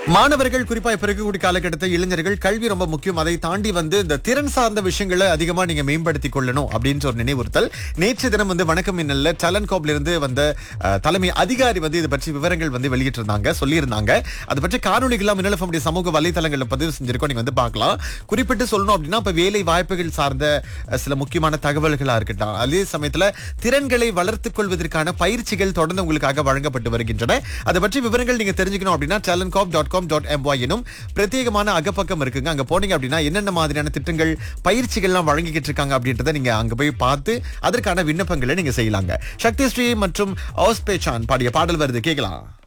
மாணவர்கள் குறிப்பா இப்ப இருக்கக்கூடிய காலகட்டத்தில் இளைஞர்கள் கல்வி ரொம்ப முக்கியம் அதை தாண்டி வந்து இந்த திறன் சார்ந்த விஷயங்களை அதிகமா நீங்க மேம்படுத்திக் கொள்ளணும் அப்படின்னு ஒரு நினைவுறுத்தல் நேற்று தினம் வந்து வணக்கம் மின்னல்ல டலன் கோப்ல இருந்து வந்த அஹ், தலைமை அதிகாரி வந்து இது பற்றி விவரங்கள் வந்து வெளியிட்டிருந்தாங்க சொல்லியிருந்தாங்க அது பற்றி காணொலிகளாக மின்னல் FM உடைய சமூக வலைதளங்களில் பதிவு செஞ்சிருக்கோம் நீங்க வந்து பார்க்கலாம் குறிப்பிட்டு சொல்லணும் அப்படின்னா இப்ப வேலை வாய்ப்புகள் சார்ந்த அஹ், சில முக்கியமான தகவல்களா இருக்கட்டும் அதே சமயத்துல திறன்களை வளர்த்துக் கொள்வதற்கான பயிற்சிகள் தொடர்ந்து உங்களுக்காக வழங்கப்பட்டு வருகின்றன அதை பற்றி விவரங்கள் நீங்க தெரிஞ்சுக்கணும் அப்படின்னா talentcorp dot com dot M Y எனும் பிரத்யேகமான அகப்பக்கம் இருக்குங்க அங்க போனீங்க அப்படின்னா என்னென்ன மாதிரியான திட்டங்கள் பயிற்சிகள்லாம் வழங்கிக்கிட்டு இருக்காங்க அப்படின்றத நீங்க அங்க போய் பார்த்து அதற்கான விண்ணப்பங்களை நீங்க செய்யலாங்க சக்தி ஸ்ரீ மற்றும் ஆஸ்பேச்சான் பாடிய பாடல் வருது கேட்கலாம்